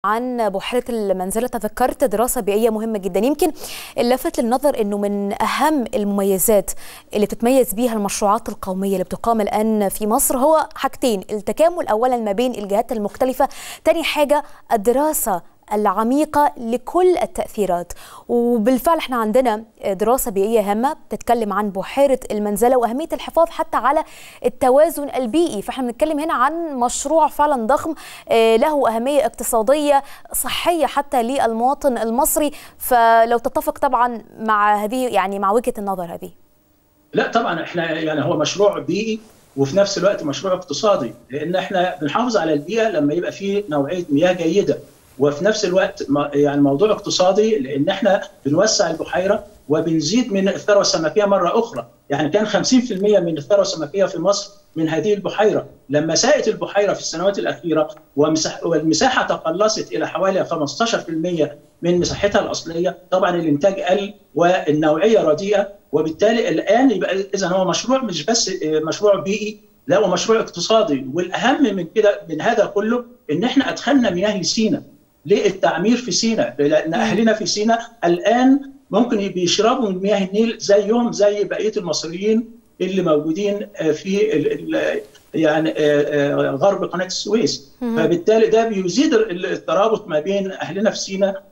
عن بحيرة المنزلة تذكرت دراسة بيئية مهمة جدا يمكن اللفت للنظر أنه من أهم المميزات اللي بتتميز بيها المشروعات القومية اللي بتقام الآن في مصر هو حاجتين التكامل أولا ما بين الجهات المختلفة تاني حاجة الدراسة العميقة لكل التأثيرات وبالفعل احنا عندنا دراسة بيئية هامة بتتكلم عن بحيرة المنزلة وأهمية الحفاظ حتى على التوازن البيئي فاحنا بنتكلم هنا عن مشروع فعلا ضخم له أهمية اقتصادية صحية حتى للمواطن المصري فلو تتفق طبعا مع هذه يعني مع وجهة النظر هذه لا طبعا احنا يعني هو مشروع بيئي وفي نفس الوقت مشروع اقتصادي لان احنا بنحافظ على البيئه لما يبقى في نوعيه مياه جيده وفي نفس الوقت يعني موضوع اقتصادي لان احنا بنوسع البحيره وبنزيد من الثروه السمكيه مره اخرى، يعني كان 50% من الثروه السمكيه في مصر من هذه البحيره، لما ساءت البحيره في السنوات الاخيره والمساحه تقلصت الى حوالي 15% من مساحتها الاصليه، طبعا الانتاج قل والنوعيه رديئه وبالتالي الان يبقى اذا هو مشروع مش بس مشروع بيئي لا هو مشروع اقتصادي والاهم من كده من هذا كله ان احنا ادخلنا مياه لسينا للتعمير في سيناء لان اهلنا في سيناء الان ممكن بيشربوا من مياه النيل زيهم زي بقيه المصريين اللي موجودين في ال ال يعني غرب قناه السويس فبالتالي ده بيزيد الترابط ما بين اهلنا في سيناء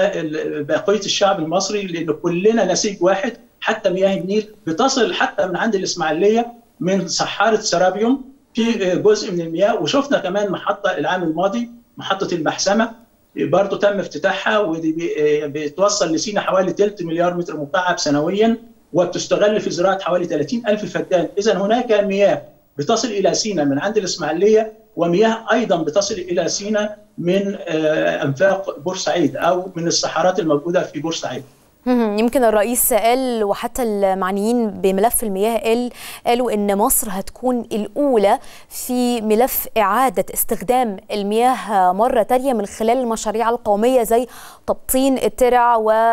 وبقيه الشعب المصري لان كلنا نسيج واحد حتى مياه النيل بتصل حتى من عند الاسماعيليه من صحاره سرابيوم في جزء من المياه وشفنا كمان محطه العام الماضي محطه المحسمه برضه تم افتتاحها ودي بتوصل لسينا حوالي ثلث مليار متر مكعب سنويا وبتستغل في زراعه حوالي 30 ألف فدان إذا هناك مياه بتصل إلى سينا من عند الإسماعيلية ومياه أيضا بتصل إلى سينا من أنفاق بورسعيد أو من الصحارات الموجودة في بورسعيد يمكن الرئيس قال وحتى المعنيين بملف المياه قال قالوا ان مصر هتكون الاولى في ملف اعاده استخدام المياه مره تانية من خلال المشاريع القوميه زي تبطين الترع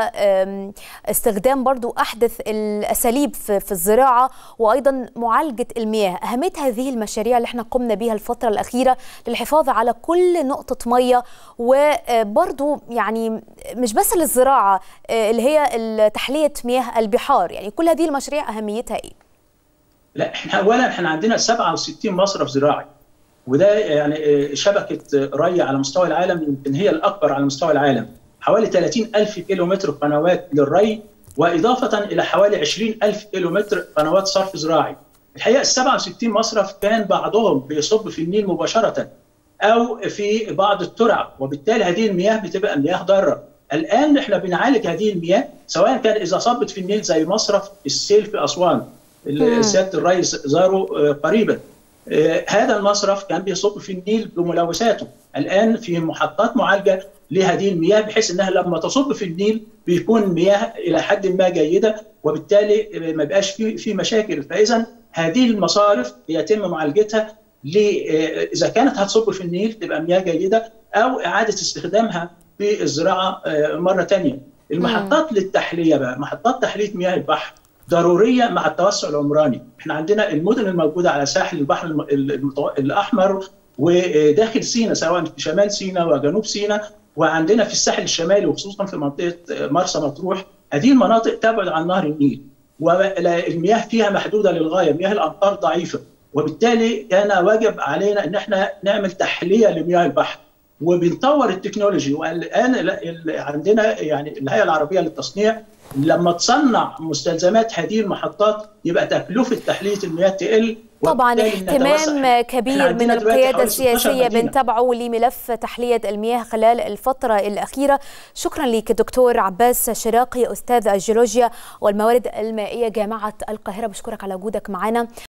واستخدام برضو احدث الاساليب في الزراعه وايضا معالجه المياه اهميه هذه المشاريع اللي احنا قمنا بها الفتره الاخيره للحفاظ على كل نقطه ميه وبرضو يعني مش بس للزراعه اللي هي تحليه مياه البحار يعني كل هذه المشاريع اهميتها ايه لا احنا اولا احنا عندنا 67 مصرف زراعي وده يعني شبكه ري على مستوى العالم يمكن هي الاكبر على مستوى العالم حوالي 30 ألف كيلو متر قنوات للري وإضافة إلى حوالي 20 ألف كيلو متر قنوات صرف زراعي الحقيقة ال 67 مصرف كان بعضهم بيصب في النيل مباشرة أو في بعض الترع وبالتالي هذه المياه بتبقى مياه ضارة الان احنا بنعالج هذه المياه سواء كان اذا صبت في النيل زي مصرف السيل في اسوان سياده الرئيس زاره قريبا هذا المصرف كان بيصب في النيل بملوثاته الان في محطات معالجه لهذه المياه بحيث انها لما تصب في النيل بيكون مياه الى حد ما جيده وبالتالي ما بقاش في في مشاكل فاذا هذه المصارف يتم معالجتها اذا كانت هتصب في النيل تبقى مياه جيده او اعاده استخدامها في الزراعه مره ثانيه. المحطات مم. للتحليه بقى محطات تحليه مياه البحر ضروريه مع التوسع العمراني، احنا عندنا المدن الموجوده على ساحل البحر الاحمر وداخل سيناء سواء في شمال سيناء وجنوب سيناء وعندنا في الساحل الشمالي وخصوصا في منطقه مرسى مطروح، هذه المناطق تبعد عن نهر النيل والمياه فيها محدوده للغايه، مياه الامطار ضعيفه وبالتالي كان واجب علينا ان احنا نعمل تحليه لمياه البحر. وبنطور التكنولوجي والان عندنا يعني الهيئه العربيه للتصنيع لما تصنع مستلزمات هذه المحطات يبقى تكلفه تحليه المياه تقل طبعا اهتمام كبير من القياده السياسيه بنتابعه لملف تحليه المياه خلال الفتره الاخيره شكرا لك دكتور عباس شراقي استاذ الجيولوجيا والموارد المائيه جامعه القاهره بشكرك على وجودك معنا